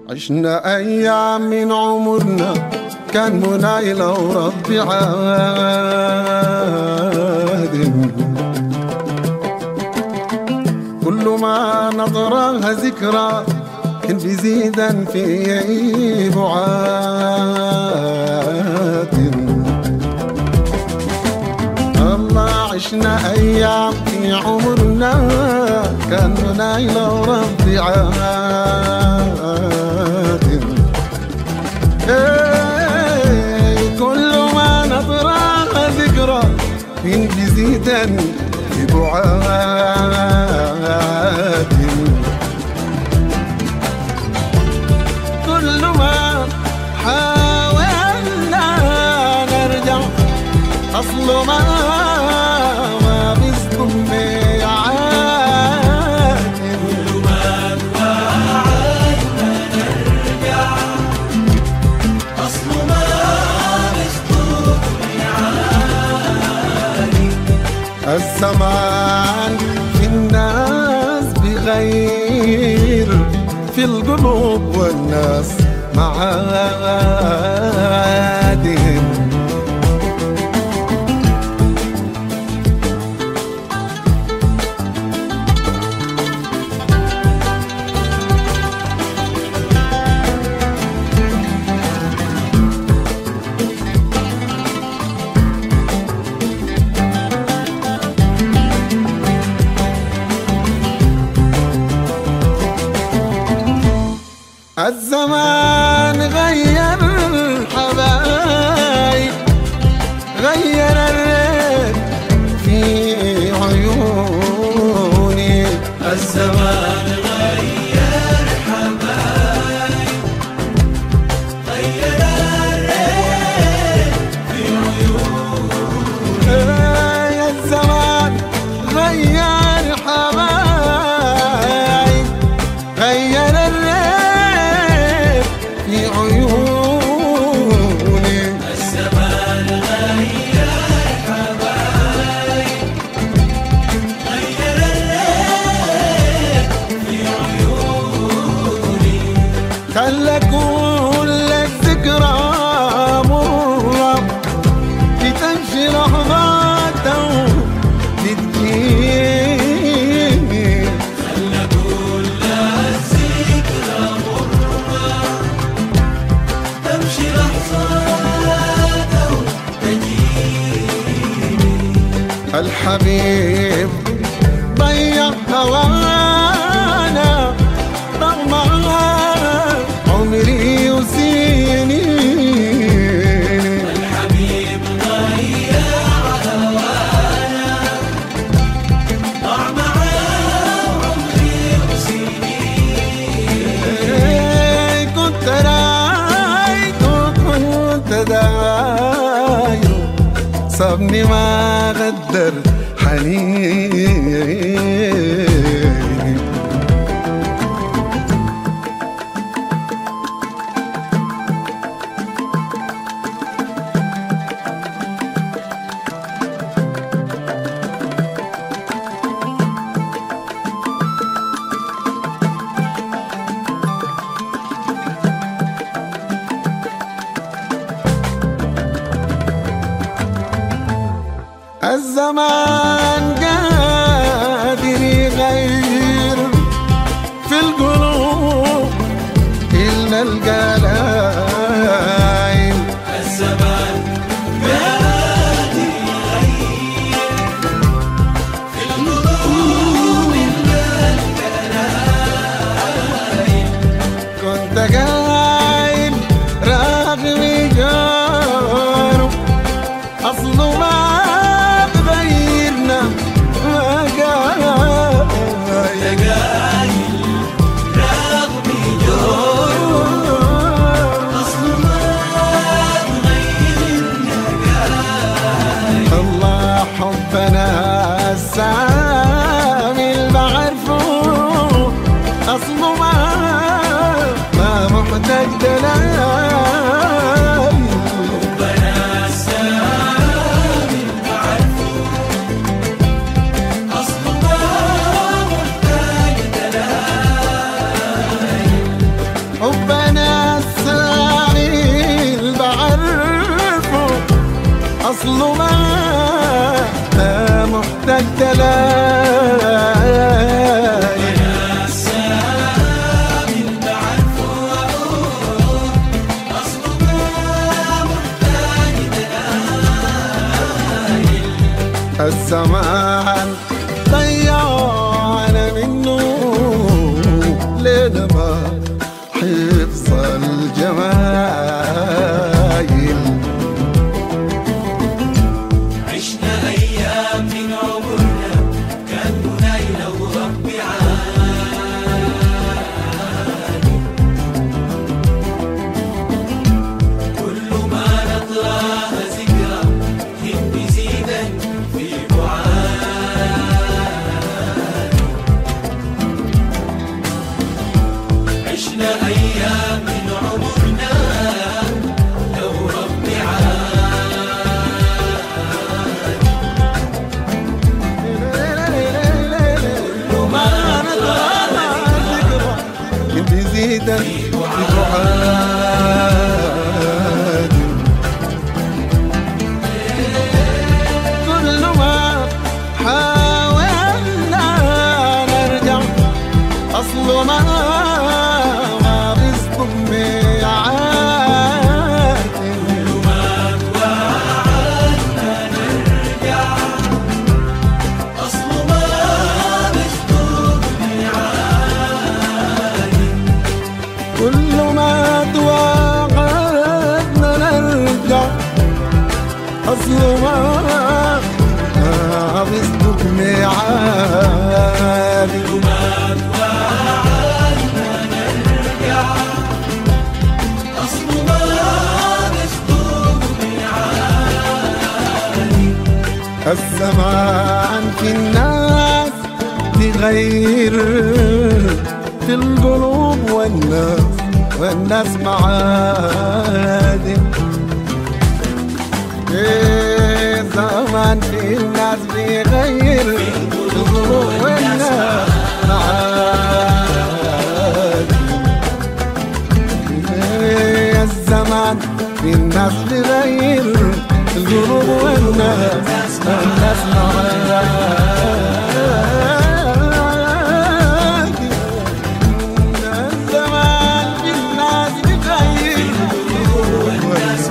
عشنا أيام من عمرنا كان مناي لو ربي عاد كل ما نظرها ذكرى كان بيزيدا في بعاد الله عشنا أيام في عمرنا كان مناي لو ربي عاد إيه، كل ما نظرها ذكرى من بيزيدا في بعاد كل ما حاولنا نرجع أصل ما ما بيصدم ميعاد الزمان في الناس بغير في القلوب والناس معادهم الزمان غير الحبايب غير الريت في عيوني الزمان غير حبايب غير الريت في عيوني يا الزمان غير حبايب غير الريت في عيوني الزمان غير حبايب غير الريت في عيوني خلى كل الذكرى مرة بتمشي لحظاته بتجيني خلى كل الذكرى مرة تمشي لحظاته تجيني الحبيب ضيع هوانا رغم عمري وسنيني الحبيب ضيع هوانا ضاع معاه عمري وسنين إيه كنت رايت وكنت داير صابني ما غدر حنيني الزمان قادر يغير في القلوب إلا القلايل الزمان قادر يغير في القلوب إلا الكلايم كنت قايل رغم جاره أصله ما تغيرنا ما قايل تقايل رغم جور أصل ما تغير نقايل الله حبنا السامي اللي بعرفه أصله ما ما محتاج دلال ربنا السامي بعرفه أصل ما محتاج دلال حبنا أصله ما ما محتاج دلايل يا سلام انت عارفه واقول اصله ما محتاج دلائل الزمان ضيعنا منه لنا ما حفظ الجمايل عشنا ايام من عمرنا كان منايل وربي عالي كل ما نطراها ذكرى هم زيدا في بعاد عشنا ايام من عمرنا لو ربي وما نطلع ذكرى كنت زيدا في بعاد كل ما حاولنا نرجع أصل ما ما بيصدق ميعاد أصله ما بيصدق كل ما توعدنا نرجع أصل ما ما بيصدق ميعاد أصله ما بيصدق الزمان في الناس تغير في القلوب والناس والناس معادن إيه الزمان في الناس بيغير في القلوب والناس معادن إيه الزمان في الناس بيغير القلوب والناس والناس معاك الزمان في الناس بيغير القلوب والناس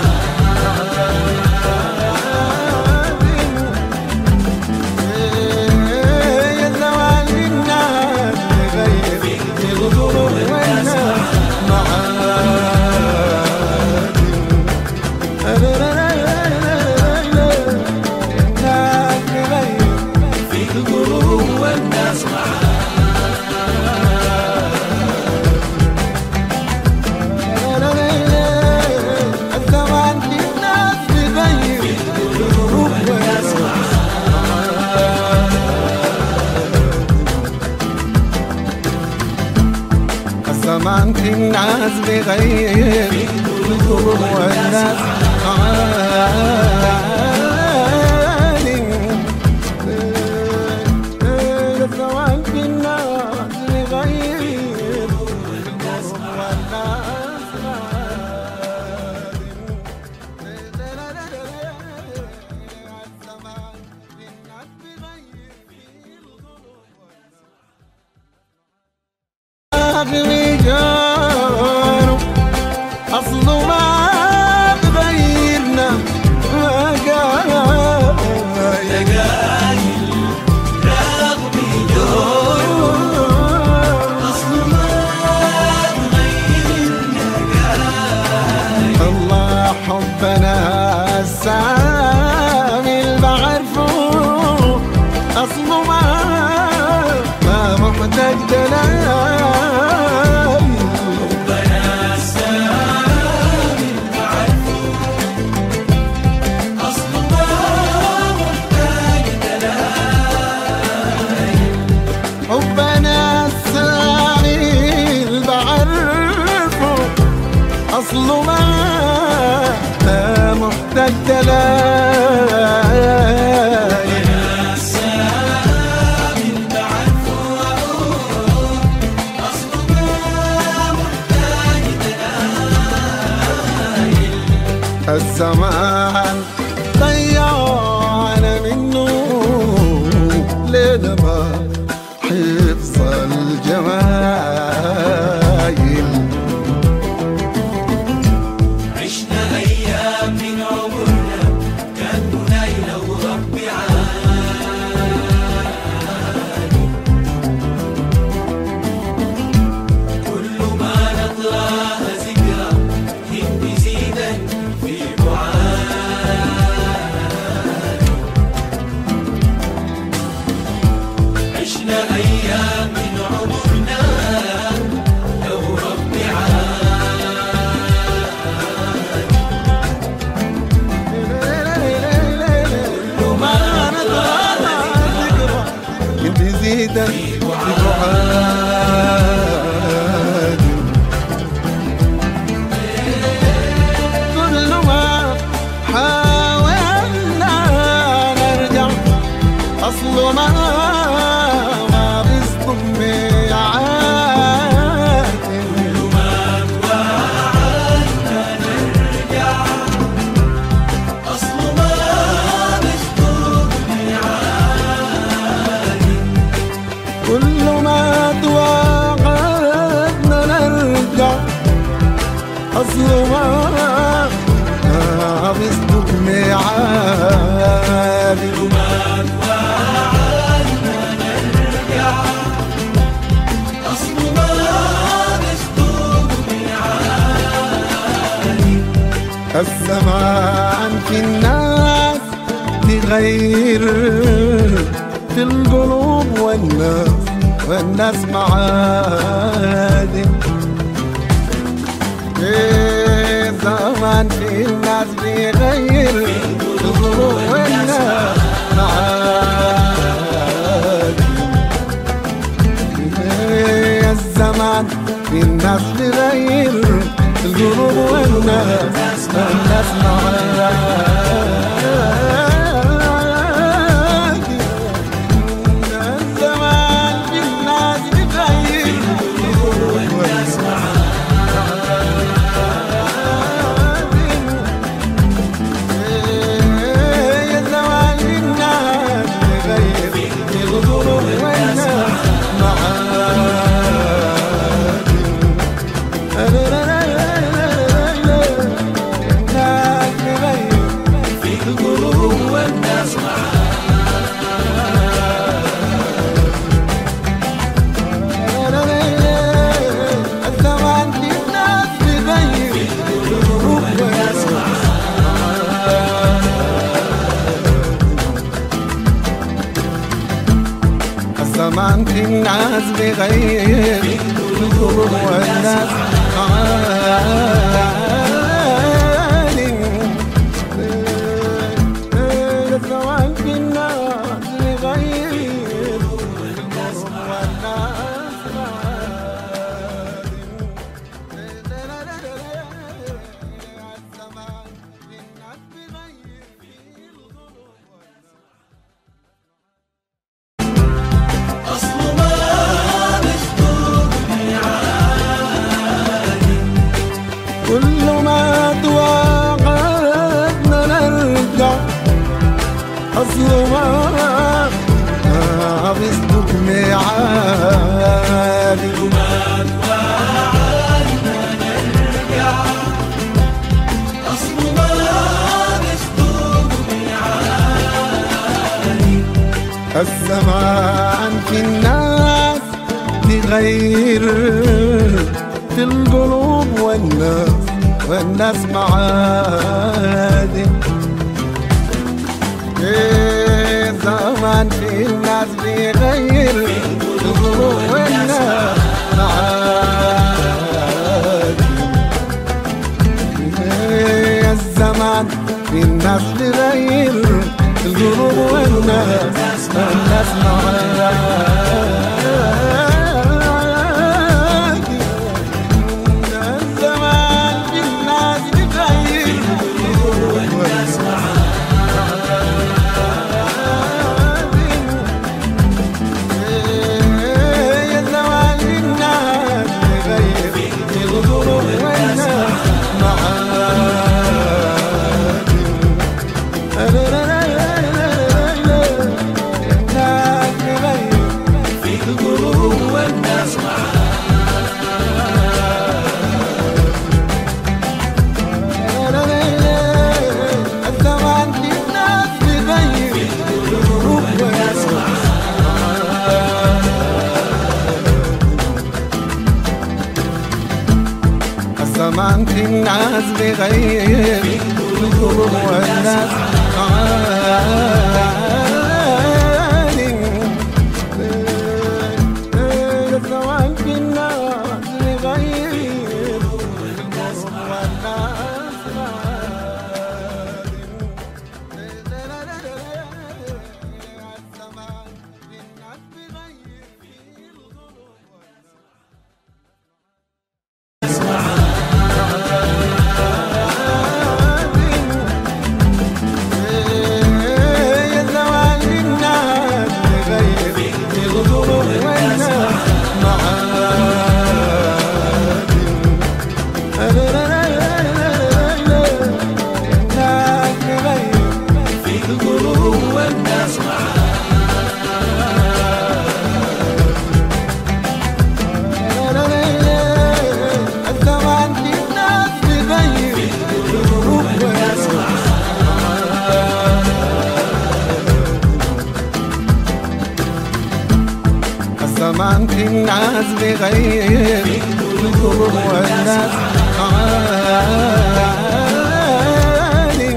إيه الزمان في الناس بيغير القلوب والناس معاك في القلوب والناس الزمان في الناس بيغير القلوب والناس الزمان في الناس بيغير القلوب والناس عالي الزمان في الناس بيغير القلوب والناس الزمان في الناس بيغير القلوب رجاله أصله ما تغيرنا ما قال دقايل رغم جور أصله ما تغير الله حبنا السامي اللي بعرفه أصله ما ما محتاج دلال بنا السلام بعرفه أصله ما محتاج حبنا السامي اللي بعرفه أصله ما ما محتاج دلال السلام بعرفه وأقول أصله ما محتاج الزمان ضيع أصله ما ما بيصدق ميعادي وما توعدنا نرجع أصله ما بيصدق ميعادي الزمان في الناس تغير في القلوب والناس والناس معادن إيه الزمان في الناس بيغير في القلوب والناس معادن إيه الزمان في الناس بيغير في القلوب والناس والناس معادن الزمان في الناس بيغير في القلوب والناس يا زمان في الناس بيغير في القلوب والناس في القلوب والناس الزمان في الناس بيغير في القلوب والناس الزمان في الناس بيغير في القلوب والناس عالم الزمان في الناس بيغير في القلوب والناس الزمان في الناس بيغير في القلوب أصله ما بيصدق ميعادي كل ما توعدنا نرجع أصله ما ما بيصدق ميعادي وما توعدنا نرجع أصله ما بيصدق ميعادي الزمان في الناس تغير في القلوب والناس والناس معادن إيه الزمان في الناس بيغير في القلوب والناس معادن إيه الزمان في الناس بيغير القلوب والناس والناس معاك الزمان في الناس بيغير القلوب والناس إيه الزمان في الناس بيغير القلوب والناس معاك في القلوب والناس الزمان في الناس بيغير القلوب والناس الزمان في الناس بيغير القلوب والناس عالم الزمان في الناس بيغير القلوب والناس الزمان في الناس بيغير في القلوب يا زمان الناس بغير القلوب والناس عالي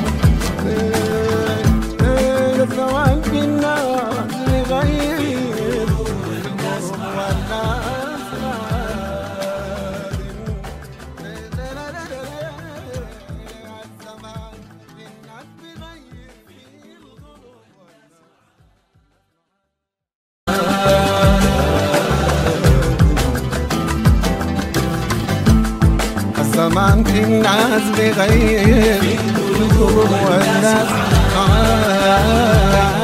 الزمان في الناس بغير القلوب والناس الزمان في الناس بغير القلوب والناس الزمان في الناس بغير القلوب والناس عالي